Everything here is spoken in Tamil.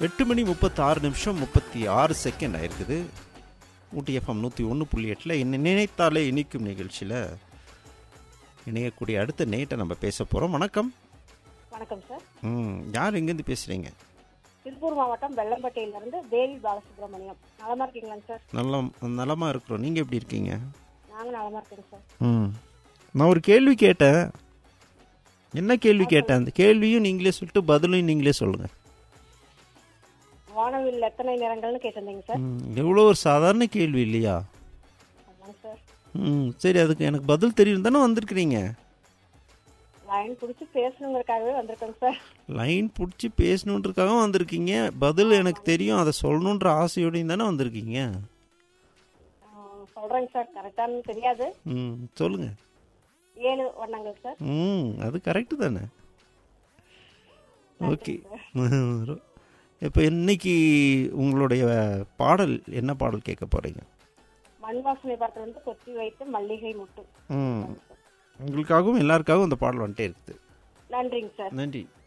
எட்டு மணி முப்பத்தாறு நிமிஷம் முப்பத்தி ஆறு செகண்ட் ஆயிருக்குது ஊட்டி எஃப்எம் நூற்றி ஒன்று புள்ளி எட்டில் என்ன நினைத்தாலே இனிக்கும் நிகழ்ச்சியில் இணையக்கூடிய அடுத்த நேட்டை நம்ம பேச போகிறோம் வணக்கம் வணக்கம் சார் ம் யார் எங்கேருந்து பேசுகிறீங்க திருப்பூர் மாவட்டம் வெள்ளம்பட்டியிலிருந்து தேவி பாலசுப்ரமணியம் நலமா இருக்கீங்களாங்க சார் நல்லா நலமாக இருக்கிறோம் நீங்கள் எப்படி இருக்கீங்க நாங்க நலமா இருக்கோங்க சார் ம் நான் ஒரு கேள்வி கேட்டேன் என்ன கேள்வி கேட்டேன் அந்த கேள்வியும் நீங்களே சொல்லிட்டு பதிலும் நீங்களே சொல்லுங்கள் வானவில் எத்தனை நிறங்கள்னு கேட்டிருந்தீங்க சார் ம் எவ்வளோ ஒரு சாதாரண கேள்வி இல்லையா ஆமாங்க சார் ம் சரி அதுக்கு எனக்கு பதில் தெரியும் தானே வந்திருக்கிறீங்க லைன் பிடிச்சி பேசணுங்கிறதுக்காகவே வந்திருக்கோங்க சார் லைன் பிடிச்சி பேசணுன்றதுக்காக வந்திருக்கீங்க பதில் எனக்கு தெரியும் அதை சொல்லணுன்ற ஆசையோடையும் தானே வந்திருக்கீங்க ஆ, சொல்றேங்க சார் கரெக்டானு தெரியாது ம் சொல்லுங்க ஏழு வண்ணங்கள் சார் ம் அது கரெக்டு தானே ஓகே இப்போ இன்னைக்கு உங்களுடைய பாடல் என்ன பாடல் கேட்க போகிறீங்க மண் வாசனை படத்துல இருந்து கொத்தி வைத்து மல்லிகை முட்டு ம் உங்களுக்காகவும் எல்லாருக்காகவும் அந்த பாடல் வந்துட்டே இருக்குது நன்றிங்க சார் நன்றி